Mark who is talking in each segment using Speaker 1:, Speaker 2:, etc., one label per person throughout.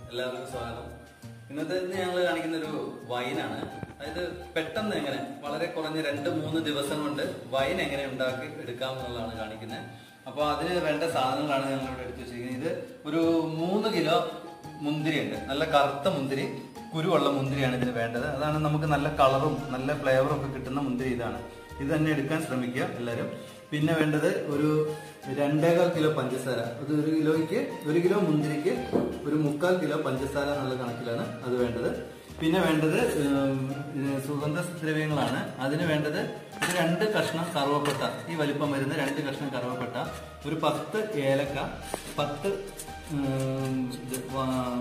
Speaker 1: എല്ലാവർക്കും സ്വാഗതം ഇന്നത്തെ ഞങ്ങൾ കാണിക്കുന്ന ഒരു വൈനാണ് അതായത് പെട്ടെന്ന് എങ്ങനെ വളരെ കുറഞ്ഞ രണ്ട് മൂന്ന് ദിവസം കൊണ്ട് വൈൻ എങ്ങനെ ഉണ്ടാക്കി എടുക്കാം എന്നുള്ളതാണ് കാണിക്കുന്നത് അപ്പോൾ അതിന് വേണ്ട സാധനങ്ങളാണ് ഞങ്ങൾ ഇവിടെ എടുത്തു വെച്ചിരിക്കുന്നത് ഇത് ഒരു മൂന്ന് കിലോ മുന്തിരി ഉണ്ട് നല്ല കറുത്ത മുന്തിരി കുരുവുള്ള മുന്തിരിയാണ് ഇതിന് വേണ്ടത് അതാണ് നമുക്ക് നല്ല കളറും നല്ല ഫ്ലേവറും ഒക്കെ കിട്ടുന്ന മുന്തിരി ഇതാണ് ഇത് തന്നെ എടുക്കാൻ ശ്രമിക്കുക എല്ലാവരും പിന്നെ വേണ്ടത് ഒരു രണ്ടേകാൽ കിലോ പഞ്ചസാര അത് ഒരു കിലോയ്ക്ക് ഒരു കിലോ മുന്തിരിക്ക് ഒരു മുക്കാൽ കിലോ പഞ്ചസാര എന്നുള്ള കണക്കിലാണ് അത് വേണ്ടത് പിന്നെ വേണ്ടത് ഉം, ഇത് സുഗന്ധ ദ്രവ്യങ്ങളാണ് അതിന് വേണ്ടത് ഒരു രണ്ട് കഷ്ണം കറുവപ്പട്ട ഈ വലിപ്പം വരുന്ന രണ്ട് കഷ്ണം കറുവപ്പട്ട ഒരു പത്ത് ഏലക്ക പത്ത് ഉം, ഇത് വാ-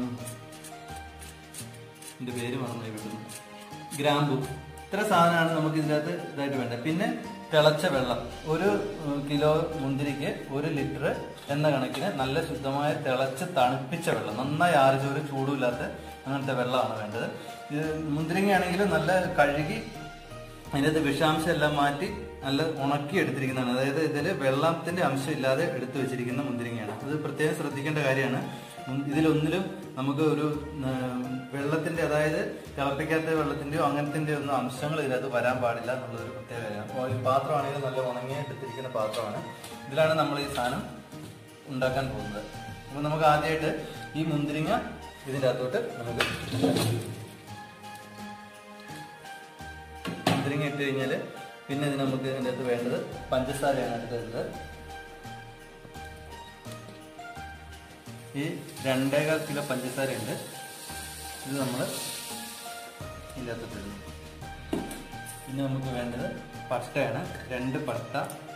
Speaker 1: എന്റെ പേര് മറന്നു കിട്ടുന്നു ഗ്രാമ്പു ഇത്ര സാധനമാണ് നമുക്ക് ഇതിനകത്ത് ഇതായിട്ട് വേണ്ടത് പിന്നെ തിളച്ച വെള്ളം ഒരു ഉം, കിലോ മുന്തിരിക്ക് ഒരു ലിറ്റർ എന്ന കണക്കിന് നല്ല ശുദ്ധമായ തിളച്ച് തണുപ്പിച്ച വെള്ളം നന്നായി ആർജ ഒരു ചൂടുമില്ലാത്ത അങ്ങനത്തെ വെള്ളമാണ് വേണ്ടത് ഇത് മുന്തിരിങ്ങയാണെങ്കിൽ നല്ല കഴുകി അതിനകത്ത് വിഷാംശം എല്ലാം മാറ്റി നല്ല ഉണക്കി എടുത്തിരിക്കുന്നതാണ് അതായത് ഇതിൽ വെള്ളത്തിന്റെ അംശം ഇല്ലാതെ എടുത്തു വെച്ചിരിക്കുന്ന മുന്തിരിങ്ങയാണ് അത് പ്രത്യേകം ശ്രദ്ധിക്കേണ്ട കാര്യമാണ് മുൻ- ഇതിലൊന്നിലും നമുക്ക് ഒരു ഉം, വെള്ളത്തിന്റെ അതായത് തിളപ്പിക്കാത്ത വെള്ളത്തിന്റെയോ അങ്ങനത്തിന്റെ ഒന്നും അംശങ്ങൾ ഇതിനകത്ത് വരാൻ പാടില്ല എന്നുള്ളൊരു പ്രത്യേക കാര്യമാണ് അപ്പോൾ ഈ പാത്രമാണെങ്കിൽ നല്ല ഉണങ്ങി എടുത്തിരിക്കുന്ന പാത്രമാണ് ഇതിലാണ് നമ്മൾ ഈ സാധനം ഉണ്ടാക്കാൻ പോകുന്നത് അപ്പോൾ നമുക്ക് ആദ്യമായിട്ട് ഈ മുന്തിരിങ്ങ ഇതിൻ്റെ അകത്തോട്ട് നമുക്ക് മുന്തിരിങ്ങ ഇട്ട് കഴിഞ്ഞാൽ പിന്നെ ഇതിന് നമുക്ക് ഇതിൻ്റെ അകത്ത് വേണ്ടത് പഞ്ചസാരയാണ് എടുത്തത് ഈ രണ്ടേകാൽ കിലോ പഞ്ചസാര ഉണ്ട് ഇത് നമ്മൾ ഇതിൻ്റെ അകത്തോട്ട് ഇടുന്നു പിന്നെ നമുക്ക് വേണ്ടത് പട്ടയാണ് രണ്ട് പട്ട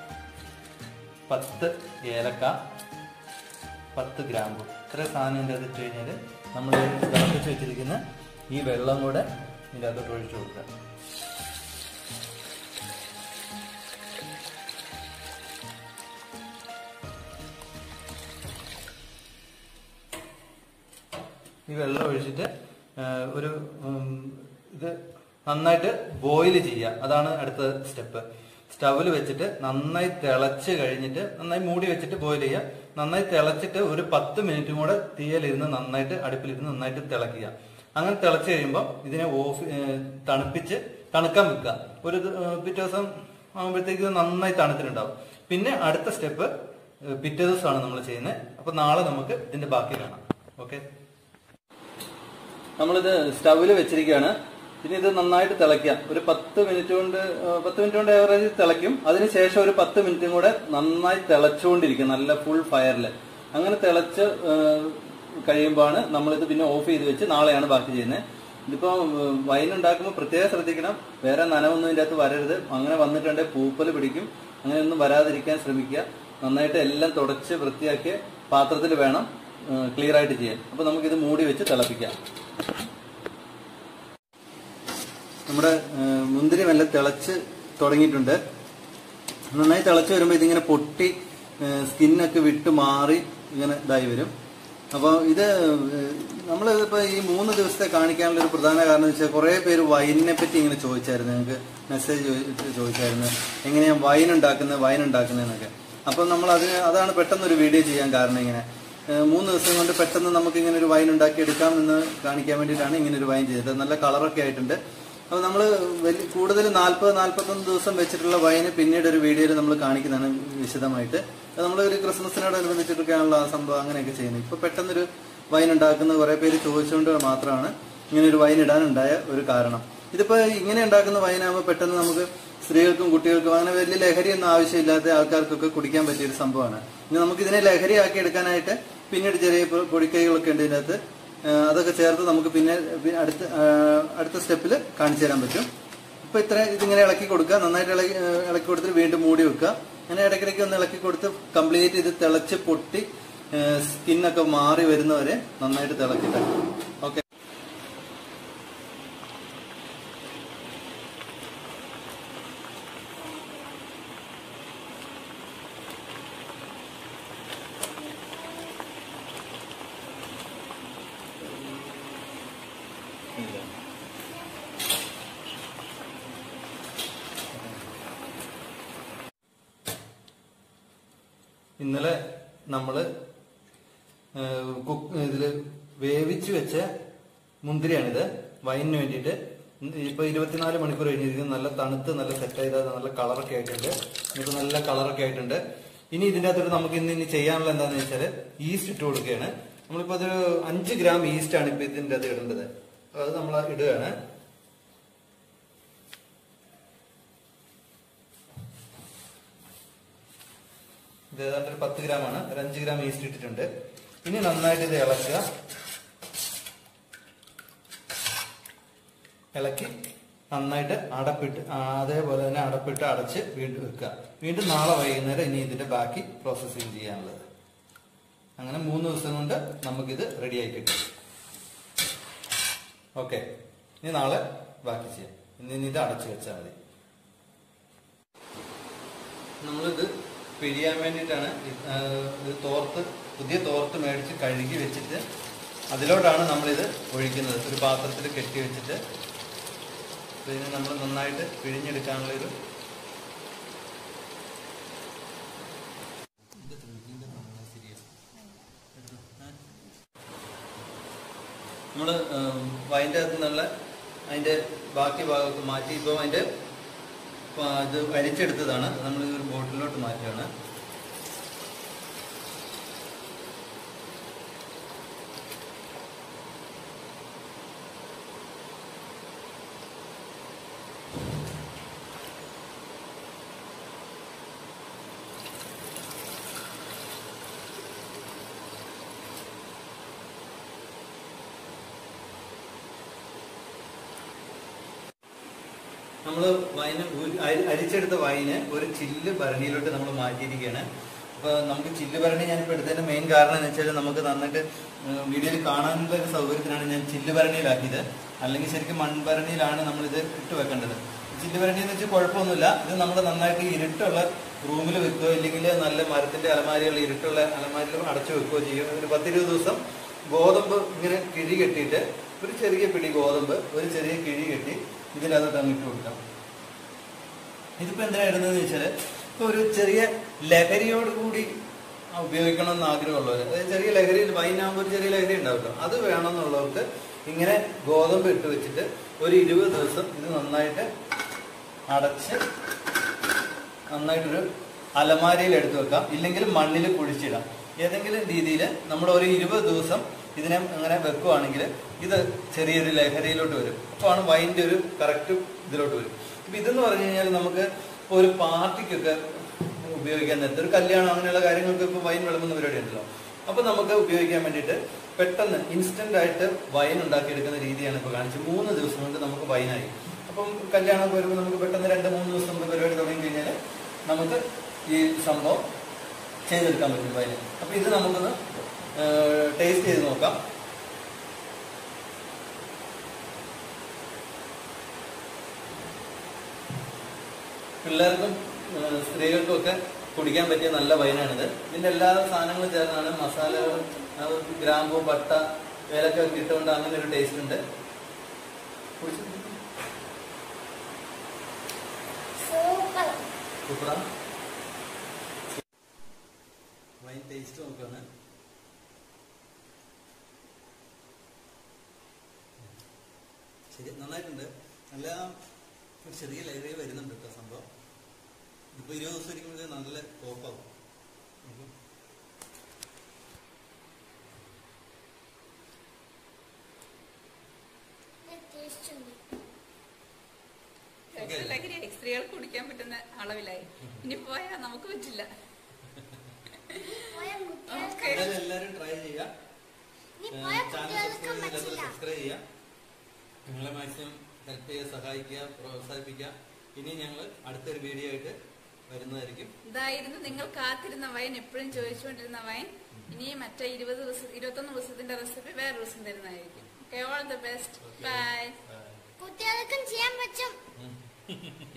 Speaker 1: പത്ത് ഏലക്ക പത്ത് ഗ്രാമ്പു ഇത്ര സാധനം ഇതിൻ്റെ അകത്ത് ഇട്ട് കഴിഞ്ഞാൽ നമ്മൾ തിളപ്പിച്ച് വെച്ചിരിക്കുന്ന ഈ വെള്ളം കൂടെ ഇതിൻ്റെ അകത്തോട്ട് ഒഴിച്ചു കൊടുക്കുക ഈ വെള്ളം ഒഴിച്ചിട്ട് ആ, ഒരു ഉം, ഇത് നന്നായിട്ട് ബോയിൽ ചെയ്യുക അതാണ് അടുത്ത സ്റ്റെപ്പ് സ്റ്റവിൽ വെച്ചിട്ട് നന്നായി തിളച്ച് കഴിഞ്ഞിട്ട് നന്നായി മൂടി വെച്ചിട്ട് ബോയിൽ ചെയ്യുക നന്നായി തിളച്ചിട്ട് ഒരു പത്ത് മിനിറ്റും കൂടെ തീയലിരുന്ന് നന്നായിട്ട് അടുപ്പിലിരുന്ന് നന്നായിട്ട് തിളക്കുക അങ്ങനെ തിളച്ച് കഴിയുമ്പോൾ ഇതിനെ ഓഫ് ഏ, തണുപ്പിച്ച് തണുക്കാൻ വെക്കുക ഒരു ദി- ഏ, പിറ്റേ ദിവസം ആകുമ്പോഴത്തേക്ക് ഇത് നന്നായി തണുത്തിട്ടുണ്ടാവും പിന്നെ അടുത്ത സ്റ്റെപ്പ് പിറ്റേ ദിവസമാണ് നമ്മൾ ചെയ്യുന്നത് അപ്പൊ നാളെ നമുക്ക് ഇതിന്റെ ബാക്കി കാണാം ഓക്കെ നമ്മളിത് സ്റ്റവിൽ വെച്ചിരിക്കുകയാണ് ഇനി ഇത് നന്നായിട്ട് തിളയ്ക്കാം ഒരു പത്ത് മിനിറ്റ് കൊണ്ട് ആ, പത്ത് മിനിറ്റ് കൊണ്ട് ഏവറേജ് തിളയ്ക്കും അതിനുശേഷം ഒരു പത്ത് മിനിറ്റും കൂടെ നന്നായി തിളച്ചുകൊണ്ടിരിക്കും നല്ല ഫുൾ ഫയറിൽ അങ്ങനെ തിളച്ച് ആ, കഴിയുമ്പോഴാണ് നമ്മളിത് പിന്നെ ഓഫ് ചെയ്ത് വെച്ച് നാളെയാണ് ബാക്കി ചെയ്യുന്നത് ഇതിപ്പോ വൈൻ ഉണ്ടാക്കുമ്പോൾ പ്രത്യേകം ശ്രദ്ധിക്കണം വേറെ നനവൊന്നും ഇതിന്റെ അകത്ത് വരരുത് അങ്ങനെ വന്നിട്ടുണ്ടെങ്കിൽ പൂപ്പൽ പിടിക്കും അങ്ങനെയൊന്നും വരാതിരിക്കാൻ ശ്രമിക്കുക നന്നായിട്ട് എല്ലാം തുടച്ച് വൃത്തിയാക്കിയ പാത്രത്തിൽ വേണം ക്ലിയർ ആയിട്ട് ചെയ്യാൻ അപ്പൊ നമുക്കിത് മൂടി വെച്ച് തിളപ്പിക്കാം നമ്മുടെ ആ, മുന്തിരി മെല്ലെ തിളച്ച് തുടങ്ങിയിട്ടുണ്ട് നന്നായി തിളച്ച് വരുമ്പോൾ ഇതിങ്ങനെ പൊട്ടി സ്കിന്നൊക്കെ വിട്ട് മാറി ഇങ്ങനെ ഇതായി വരും അപ്പോൾ ഇത് നമ്മൾ ഇപ്പോൾ ഈ മൂന്ന് ദിവസത്തെ കാണിക്കാനുള്ള ഒരു പ്രധാന കാരണം എന്ന് വെച്ചാൽ കുറേ പേര് വൈനിനെ പറ്റി ഇങ്ങനെ ചോദിച്ചായിരുന്നു ഞങ്ങൾക്ക് മെസ്സേജ് ചോദിച്ചായിരുന്നു എങ്ങനെയാണ് വൈൻ ഉണ്ടാക്കുന്നത് വൈൻ ഉണ്ടാക്കുന്നതെന്നൊക്കെ അപ്പം നമ്മൾ അതിന് അതാണ് പെട്ടെന്ന് ഒരു വീഡിയോ ചെയ്യാൻ കാരണം ഇങ്ങനെ ഏഹ് മൂന്ന് ദിവസം കൊണ്ട് പെട്ടെന്ന് നമുക്ക് ഇങ്ങനെ ഒരു വൈൻ ഉണ്ടാക്കി എടുക്കാം എന്ന് കാണിക്കാൻ വേണ്ടിയിട്ടാണ് ഇങ്ങനെ ഒരു വൈൻ ചെയ്തത് നല്ല കളറൊക്കെ ആയിട്ടുണ്ട് അപ്പോൾ നമ്മൾ വലിയ കൂടുതൽ നാൽപ്പത് നാൽപ്പത്തൊന്ന് ദിവസം വെച്ചിട്ടുള്ള വൈന് പിന്നീട് ഒരു വീഡിയോയിൽ നമ്മൾ കാണിക്കുന്നതാണ് വിശദമായിട്ട് അത് നമ്മൾ ഒരു ക്രിസ്മസിനോടനുബന്ധിച്ചിട്ടൊക്കെയാണല്ലോ ആ സംഭവം അങ്ങനെയൊക്കെ ചെയ്യുന്നത് ഇപ്പൊ പെട്ടെന്നൊരു വൈൻ ഉണ്ടാക്കുന്ന കുറെ പേര് ചോദിച്ചുകൊണ്ട് മാത്രമാണ് ഇങ്ങനെ ഒരു വൈൻ ഇടാനുണ്ടായ ഒരു കാരണം ഇതിപ്പോ ഇങ്ങനെ ഉണ്ടാക്കുന്ന വൈനാകുമ്പോൾ പെട്ടെന്ന് നമുക്ക് സ്ത്രീകൾക്കും കുട്ടികൾക്കും അങ്ങനെ വലിയ ലഹരിയൊന്നും ആവശ്യമില്ലാത്ത ആൾക്കാർക്കൊക്കെ കുടിക്കാൻ പറ്റിയ ഒരു സംഭവമാണ് ഇനി നമുക്ക് ഇതിനെ ലഹരിയാക്കി എടുക്കാനായിട്ട് പിന്നീട് ചെറിയ പൊ- പൊടിക്കൈകളൊക്കെ ഉണ്ട് ഇതിനകത്ത് ആ, അതൊക്കെ ചേർത്ത് നമുക്ക് പിന്നെ പി- അടുത്ത ആ, അടുത്ത സ്റ്റെപ്പിൽ കാണിച്ചു തരാൻ പറ്റും ഇപ്പൊ ഇത്ര ഇതിങ്ങനെ ഇളക്കി കൊടുക്കുക നന്നായിട്ട് ഇളക്കി ആ, ഇളക്കി കൊടുത്തിട്ട് വീണ്ടും മൂടി വെക്കുക അങ്ങനെ ഇടയ്ക്കിടയ്ക്ക് ഒന്ന് ഇളക്കി കൊടുത്ത് കംപ്ലീറ്റ് ഇത് തിളച്ച് പൊട്ടി സ്കിന്നൊക്കെ മാറി വരുന്നവരെ നന്നായിട്ട് തിളക്കിട്ട് ഓക്കെ ഇന്നലെ നമ്മള് കുക്ക് ഇതില് വേവിച്ച് വെച്ച മുന്തിരിയാണിത് വൈനിന് വേണ്ടിയിട്ട് ഇപ്പൊ ഇരുപത്തിനാല് മണിക്കൂർ കഴിഞ്ഞിരിക്കുന്നു നല്ല തണുത്ത് നല്ല സെറ്റ് ചെയ്ത നല്ല കളറൊക്കെ ആയിട്ടുണ്ട് ഇപ്പൊ നല്ല കളറൊക്കെ ആയിട്ടുണ്ട് ഇനി ഇതിന്റെ അകത്തോട്ട് നമുക്ക് ഇന്ന് ഇനി ചെയ്യാനുള്ള എന്താന്ന് വെച്ചാല് ഈസ്റ്റ് ഇട്ട് കൊടുക്കുകയാണ് നമ്മളിപ്പോ അതൊരു അഞ്ച് ഗ്രാം ഈസ്റ്റ് ആണ് ഇപ്പൊ ഇതിന്റെ അത് ഇടേണ്ടത് അപ്പൊ അത് നമ്മൾ ഇടുകയാണ് ഇത് ഏതാണ്ട് ഒരു പത്ത് ഗ്രാം ആണ് ഒരു അഞ്ച് ഗ്രാം ഈസ്റ്റ് ഇട്ടിട്ടുണ്ട് ഇനി നന്നായിട്ട് ഇത് ഇളക്കുക ഇളക്കി നന്നായിട്ട് അടപ്പിട്ട് ആ, അതേപോലെ തന്നെ അടപ്പിട്ട് അടച്ച് വീണ്ടും വെക്കുക വീണ്ടും നാളെ വൈകുന്നേരം ഇനി ഇതിന്റെ ബാക്കി പ്രോസസ്സിങ് ചെയ്യാനുള്ളത് അങ്ങനെ മൂന്ന് ദിവസം കൊണ്ട് നമുക്കിത് റെഡി ആയി കിട്ടും ഓക്കെ ഇനി നാളെ ബാക്കി ചെയ്യാം ഇന്ന് ഇനി ഇത് അടച്ചു വെച്ചാൽ മതി നമ്മളിത് പിഴിയാൻ വേണ്ടിയിട്ടാണ് ഇത്, ആ, ഇത് തോർത്ത് പുതിയ തോർത്ത് മേടിച്ച് കഴുകി വെച്ചിട്ട് അതിലോട്ടാണ് നമ്മളിത് ഒഴിക്കുന്നത് ഒരു പാത്രത്തിൽ കെട്ടി വെച്ചിട്ട് അപ്പൊ ഇതിനെ നമ്മൾ നന്നായിട്ട് പിഴിഞ്ഞെടുക്കാനുള്ള ഒരു നമ്മള് വൈൻ്റെ അകത്ത് നിന്നുള്ള അതിന്റെ ബാക്കി ഭാഗമൊക്കെ മാറ്റി ഇപ്പോൾ അതിന്റെ അപ്പൊ അത് അരിച്ചെടുത്തതാണ് നമ്മൾ ഒരു ബോട്ടിലോട്ട് മാറ്റുകയാണ് നമ്മൾ വൈന് ഊരി- അരി- അരിച്ചെടുത്ത വൈന് ഒരു ചില്ല് ഭരണിയിലോട്ട് നമ്മൾ മാറ്റിയിരിക്കുകയാണ് അപ്പൊ നമുക്ക് ചില്ല് ഭരണി ഞാനിപ്പോൾ എടുത്തതിന്റെ മെയിൻ കാരണം എന്ന് വെച്ചാൽ നമുക്ക് നന്നായിട്ട് വീഡിയോയിൽ കാണാനുള്ള ഒരു സൗകര്യത്തിനാണ് ഞാൻ ചില്ല് ഭരണിയിലാക്കിയത് അല്ലെങ്കിൽ ശരിക്കും മൺഭരണിയിലാണ് നമ്മൾ ഇത് ഇട്ട് വെക്കേണ്ടത് ചില്ല് ഭരണി എന്ന് വെച്ചാൽ കുഴപ്പമൊന്നുമില്ല ഇത് നമ്മൾ നന്നായിട്ട് ഇരുട്ടുള്ള റൂമിൽ വെക്കുകയോ ഇല്ലെങ്കിൽ നല്ല മരത്തിന്റെ അലമാരികൾ ഇരുട്ടുള്ള അലമാരികൾ അടച്ചു വെക്കുകയോ ചെയ്യും ഒരു പത്തിരുപത് ദിവസം ഗോതമ്പ് ഇങ്ങനെ കിഴി കെട്ടിയിട്ട് ഒരു ചെറിയ പിടി ഗോതമ്പ് ഒരു ചെറിയ കിഴി കെട്ടി ഇതിനകത്ത് തന്നിട്ട് കൊടുക്കാം ഇതിപ്പോ എന്തിനാ ഇടുന്നതെന്ന് വെച്ചാല് ഇപ്പൊ ഒരു ചെറിയ ലഹരിയോട് കൂടി ഉപയോഗിക്കണം എന്ന് ആഗ്രഹമുള്ളവര് അതായത് ചെറിയ ലഹരി വൈനാകുമ്പോൾ ഒരു ചെറിയ ലഹരി ഉണ്ടാവുമല്ലോ അത് വേണമെന്നുള്ളവർക്ക് ഇങ്ങനെ ഗോതമ്പ് ഇട്ട് വെച്ചിട്ട് ഒരു ഇരുപത് ദിവസം ഇത് നന്നായിട്ട് അടച്ച് നന്നായിട്ടൊരു അലമാരയിൽ എടുത്തു വെക്കാം ഇല്ലെങ്കിൽ മണ്ണിൽ കുഴിച്ചിടാം ഏതെങ്കിലും രീതിയിൽ നമ്മൾ ഒരു ഇരുപത് ദിവസം ഇതിനെ അങ്ങനെ വെക്കുവാണെങ്കിൽ ഇത് ചെറിയൊരു ലഹരിയിലോട്ട് വരും അപ്പോഴാണ് വൈൻ്റെ ഒരു കറക്റ്റ് ഇതിലോട്ട് വരും ഇപ്പൊ ഇതെന്ന് പറഞ്ഞു കഴിഞ്ഞാൽ നമുക്ക് ഇപ്പൊ ഒരു പാർട്ടിക്കൊക്കെ ഉപയോഗിക്കാൻ നേരത്തെ ഒരു കല്യാണം അങ്ങനെയുള്ള കാര്യങ്ങൾക്ക് ഇപ്പൊ വൈൻ വിളമ്പുന്ന പരിപാടി ഉണ്ടല്ലോ അപ്പൊ നമുക്ക് ഉപയോഗിക്കാൻ വേണ്ടിയിട്ട് പെട്ടെന്ന് ഇൻസ്റ്റന്റ് ആയിട്ട് വൈൻ ഉണ്ടാക്കിയെടുക്കുന്ന രീതിയാണ് ഇപ്പൊ കാണിച്ചത് മൂന്ന് ദിവസം കൊണ്ട് നമുക്ക് വൈനായി അപ്പം കല്യാണമൊക്കെ വരുമ്പോൾ നമുക്ക് പെട്ടെന്ന് രണ്ട് മൂന്ന് ദിവസം കൊണ്ട് പരിപാടി തുടങ്ങി കഴിഞ്ഞാൽ നമുക്ക് ഈ സംഭവം ചെയ്തെടുക്കാൻ പറ്റും വൈൻ അപ്പൊ ഇത് നമുക്കൊന്ന് ടേസ്റ്റ് ചെയ്ത് നോക്കാം പിള്ളേർക്കും ഏഹ്, സ്ത്രീകൾക്കും ഒക്കെ കുടിക്കാൻ പറ്റിയ നല്ല വൈനാണിത് ഇതിന്റെ എല്ലാ സാധനങ്ങളും ചേർന്നാണ് മസാലകൾ ആ, ഗ്രാമ്പു പട്ട ഏലക്ക ഒക്കെ ഇട്ടുകൊണ്ട് അങ്ങനെ ഒരു ടേസ്റ്റ് ഉണ്ട് കുടിച്ച്
Speaker 2: സൂപ്പർ
Speaker 1: സൂപ്പറാ വൈൻ ടേസ്റ്റ് നോക്കാണ് ശരി നന്നായിട്ടുണ്ട് നല്ല ഒരു ചെറിയ ലഹരി വരുന്നുണ്ട് കേട്ടോ സംഭവം ഇതിപ്പോ ഇരുപത് ദിവസം ഇരിക്കുമ്പോൾ നല്ല ടോപ്പാവും അപ്പം
Speaker 2: ടേസ്റ്റ് ഉണ്ട്
Speaker 1: Okay.
Speaker 3: ലഹരിയായി സ്ത്രീകൾക്ക് കുടിക്കാൻ പറ്റുന്ന അളവിലായി ഇനി പോയാൽ നമുക്ക് പറ്റില്ല
Speaker 2: പോയ കുട്ടികൾക്ക്
Speaker 3: ഓക്കെ
Speaker 1: എന്തായാലും എല്ലാവരും ട്രൈ ചെയ്യുക
Speaker 2: ഇനി പോയ
Speaker 1: ചാനൽ
Speaker 2: കുട്ടികൾക്കും
Speaker 1: സബ്സ്ക്രൈബ് ചെയ്യാത്തവർ
Speaker 2: പറ്റില്ല
Speaker 1: സബ്സ്ക്രൈബ് ചെയ്യുക നിങ്ങളെ മാക്സിമം ഹെൽപ്പ് ചെയ്യുക സഹായിക്കുക പ്രോത്സാഹിപ്പിക്കുക ഇനി ഞങ്ങൾ അടുത്തൊരു വീഡിയോ ആയിട്ട് വരുന്നതായിരിക്കും
Speaker 3: ഇതായിരുന്നു നിങ്ങൾ കാത്തിരുന്ന വൈൻ എപ്പോഴും ചോദിച്ചുകൊണ്ടിരുന്ന വൈൻ ഇനി മറ്റേ ഇരുപത് ദിവസം ഇരുപത്തൊന്ന് ദിവസത്തിന്റെ റെസിപ്പി വേറെ ദിവസം തരുന്നതായിരിക്കും okay all the best bye
Speaker 2: കുട്ടികൾക്കും ചെയ്യാൻ പറ്റും
Speaker 1: ഉം.